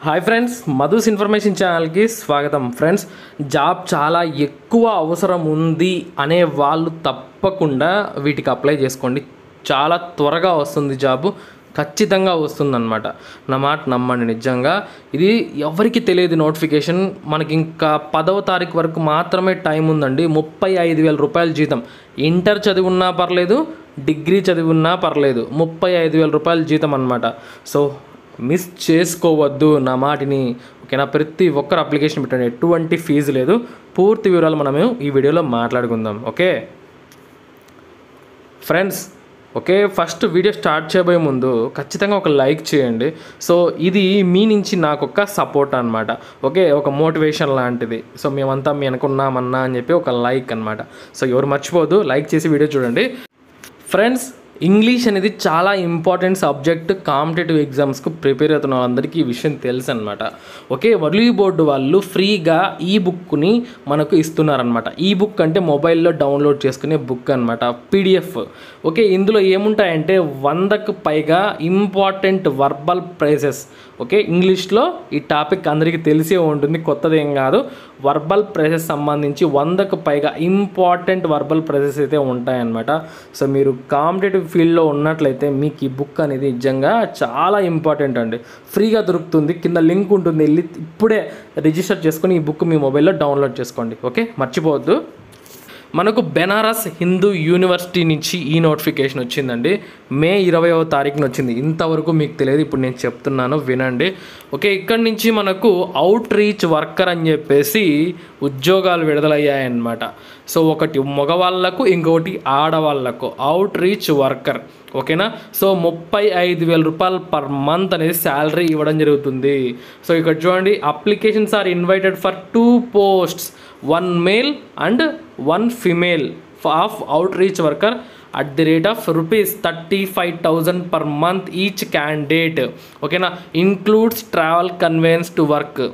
hi friends మధుస్ information ఛానల్కి స్వాగతం friends job చాలా ఎక్కువ అవసరం ఉంది అనే వాళ్ళు తప్పకుండా వీటికి అప్లై చేసుకోండి చాలా త్వరగా వస్తుంది జాబు ఖచ్చితంగా వస్తుందన్నమాట నా మాట నమ్మండి నిజంగా ఇది ఎవరికి తెలియదు నోటిఫికేషన్ మనకి ఇంకా పదవ తారీఖు వరకు మాత్రమే టైం ఉందండి ముప్పై ఐదు వేల రూపాయల జీతం ఇంటర్ చదివి ఉన్నా పర్లేదు డిగ్రీ చదివి ఉన్నా పర్లేదు ముప్పై ఐదు వేల రూపాయల జీతం అనమాట సో మిస్ చేసుకోవద్దు నా మాటిని ఓకేనా ప్రతి ఒక్కరు అప్లికేషన్ పెట్టండి ఎటువంటి ఫీజు లేదు పూర్తి వివరాలు మనము ఈ వీడియోలో మాట్లాడుకుందాం okay friends okay first video start చేయబోయే ముందు ఖచ్చితంగా ఒక లైక్ చేయండి సో ఇది మీ నుంచి నాకు ఒక సపోర్ట్ అనమాట ఓకే ఒక మోటివేషన్ లాంటిది సో మేమంతా మీ అనుకున్నామన్నా అని చెప్పి ఒక లైక్ అనమాట సో ఎవరు మర్చిపోదు లైక్ చేసి వీడియో చూడండి ఫ్రెండ్స్ ఇంగ్లీష్ అనేది చాలా ఇంపార్టెంట్ సబ్జెక్ట్ కాంపిటేటివ్ ఎగ్జామ్స్కు ప్రిపేర్ అవుతున్న వాళ్ళందరికీ ఈ విషయం తెలుసు అనమాట ఓకే వరలీ బోర్డు వాళ్ళు ఫ్రీగా ఈ బుక్ని మనకు ఇస్తున్నారనమాట ఈ బుక్ అంటే మొబైల్లో డౌన్లోడ్ చేసుకునే బుక్ అనమాట పీడిఎఫ్ ఓకే ఇందులో ఏముంటాయంటే వందకు పైగా ఇంపార్టెంట్ వర్బల్ ప్రైజెస్ ఓకే ఇంగ్లీష్లో ఈ టాపిక్ అందరికీ తెలిసే ఉంటుంది కొత్తది ఏం కాదు వర్బల్ ప్రైజెస్ సంబంధించి వందకు పైగా ఇంపార్టెంట్ వర్బల్ ప్రైజెస్ అయితే ఉంటాయన్నమాట సో మీరు కాంపిటేటివ్ ఫీల్డ్లో ఉన్నట్లయితే మీకు ఈ బుక్ అనేది నిజంగా చాలా ఇంపార్టెంట్ అండి ఫ్రీగా దొరుకుతుంది కింద లింక్ ఉంటుంది వెళ్ళి ఇప్పుడే రిజిస్టర్ చేసుకొని ఈ బుక్ మీ మొబైల్లో డౌన్లోడ్ చేసుకోండి ఓకే మర్చిపోవద్దు మనకు బెనారస్ హిందూ యూనివర్సిటీ నుంచి ఈ నోటిఫికేషన్ వచ్చిందండి మే ఇరవైవ తారీఖున వచ్చింది ఇంతవరకు మీకు తెలియదు ఇప్పుడు నేను చెప్తున్నాను వినండి ఓకే ఇక్కడి నుంచి మనకు అవుట్ రీచ్ వర్కర్ అని చెప్పేసి ఉద్యోగాలు విడుదలయ్యాయన్నమాట సో ఒకటి మగవాళ్ళకు ఇంకొకటి ఆడవాళ్ళకు అవుట్ రీచ్ వర్కర్ ఓకేనా సో ముప్పై ఐదు వేల రూపాయలు పర్ మంత్ అనేది శాలరీ ఇవ్వడం జరుగుతుంది సో ఇక్కడ చూడండి applications are invited for two posts one male and one female of outreach worker at the rate of rupees thirty five thousand per month each candidate ఓకేనా includes travel conveyance to work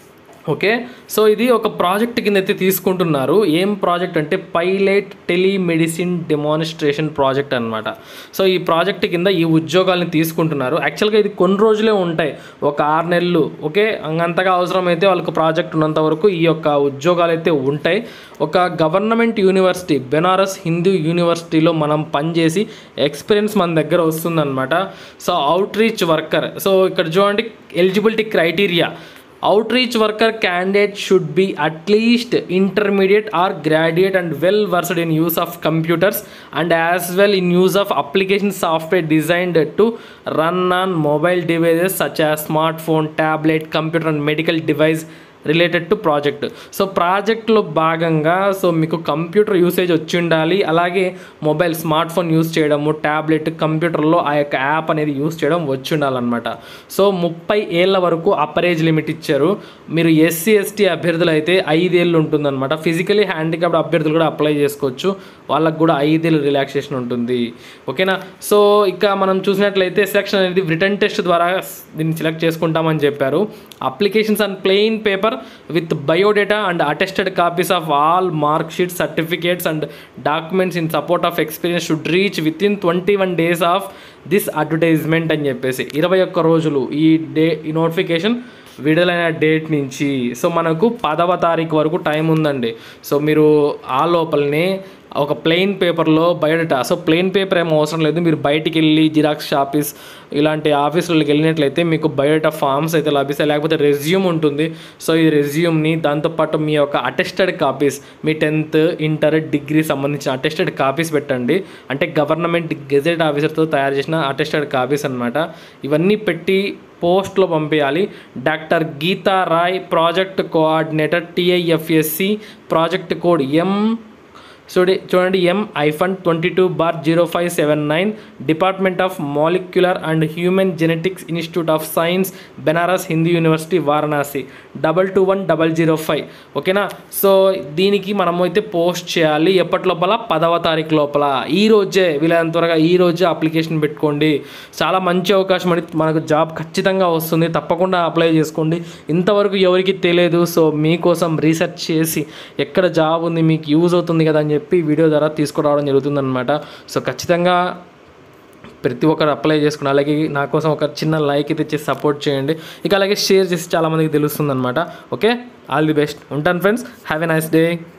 okay so ఇది ఒక project కింద అయితే తీసుకుంటున్నారు ఏం project అంటే pilot telemedicine demonstration project అనమాట so ఈ ప్రాజెక్ట్ కింద ఈ ఉద్యోగాలను తీసుకుంటున్నారు యాక్చువల్గా ఇది కొన్ని రోజులే ఉంటాయి ఒక ఆరు నెలలు ఓకే అంతగా అవసరమైతే వాళ్ళకి ప్రాజెక్ట్ ఉన్నంత వరకు ఈ యొక్క ఉద్యోగాలు అయితే ఉంటాయి ఒక గవర్నమెంట్ యూనివర్సిటీ బెనారస్ హిందూ యూనివర్సిటీలో మనం పనిచేసి ఎక్స్పీరియన్స్ మన దగ్గర వస్తుందన్నమాట so outreach worker so ఇక్కడ చూడండి eligibility criteria outreach worker candidate should be at least intermediate or graduate and well versed in use of computers and as well in use of application software designed to run on mobile devices such as smartphone tablet computer and medical device related to project so ప్రాజెక్ట్లో భాగంగా so మీకు computer usage వచ్చి ఉండాలి అలాగే mobile smartphone use చేయడము tablet కంప్యూటర్లో ఆ యొక్క యాప్ అనేది యూస్ చేయడం వచ్చి ఉండాలన్నమాట సో ముప్పై ఏళ్ళ వరకు అప్పర్ ఏజ్ లిమిట్ ఇచ్చారు మీరు ఎస్సీ ఎస్టీ అభ్యర్థులు అయితే ఐదేళ్ళు ఉంటుందన్నమాట ఫిజికలీ హ్యాండిక్యాప్డ్ అభ్యర్థులు కూడా అప్లై చేసుకోవచ్చు వాళ్ళకు కూడా ఐదేళ్ళు రిలాక్సేషన్ ఉంటుంది ఓకేనా సో ఇక మనం చూసినట్లయితే సెలక్షన్ అనేది రిటర్న్ టెస్ట్ ద్వారా దీన్ని సెలెక్ట్ చేసుకుంటామని చెప్పారు applications and plain paper with biodata and attested copies of all mark sheets certificates and documents in support of experience should reach within twenty one days of this advertisement అని చెప్పేసి ఇరవై ఒక్క రోజులు ఈ day ఈ notification విడుదలైన date నుంచి so మనకు పదవ తారీఖు వరకు టైం ఉందండి సో మీరు ఆ లోపలనే ఒక ప్లెయిన్ పేపర్లో బయోడేటా సో ప్లెయిన్ పేపర్ ఏమో అవసరం లేదు మీరు బయటికి వెళ్ళి జిరాక్స్ ఆఫీస్ ఇలాంటి ఆఫీసులకు వెళ్ళినట్లయితే మీకు బయోడేటా ఫామ్స్ అయితే లభిస్తాయి లేకపోతే రెజ్యూమ్ ఉంటుంది సో ఈ రెజ్యూమ్ని దాంతోపాటు మీ యొక్క అటెస్టెడ్ కాపీస్ మీ టెన్త్ ఇంటర్ డిగ్రీ సంబంధించిన అటెస్టెడ్ కాపీస్ పెట్టండి అంటే గవర్నమెంట్ గెజెట్ ఆఫీసర్తో తయారు చేసిన అటెస్టెడ్ కాపీస్ అనమాట ఇవన్నీ పెట్టి పోస్ట్లో పంపించాలి doctor Geeta Roy project coordinator TIFSC project code M చూడండి చూడండి M hyphen twenty two bar zero five seven nine department of molecular and human genetics institute of science Banaras Hindu university Varanasi double two one double zero five ఓకేనా so దీనికి మనము అయితే post చేయాలి ఎప్పటి లోపల పదవ తారీఖు లోపల ఈ రోజే వీలైనంత త్వరగా ఈ రోజే అప్లికేషన్ పెట్టుకోండి చాలా మంచి అవకాశం అని మనకు జాబ్ ఖచ్చితంగా వస్తుంది తప్పకుండా అప్లై చేసుకోండి ఇంతవరకు ఎవరికి తెలియదు సో మీకోసం రీసెర్చ్ చేసి ఎక్కడ జాబ్ ఉంది మీకు యూజ్ అవుతుంది కదా అని చెప్పి వీడియో ద్వారా తీసుకురావడం జరుగుతుందన్నమాట సో ఖచ్చితంగా ప్రతి ఒక్కరు అప్లై చేసుకుని అలాగే నా కోసం ఒక చిన్న లైక్ అయితే ఇచ్చి సపోర్ట్ చేయండి ఇక అలాగే షేర్ చేసి చాలామందికి తెలుస్తుంది అనమాట ఓకే ఆల్ ది బెస్ట్ ఉంటాను friends have a nice day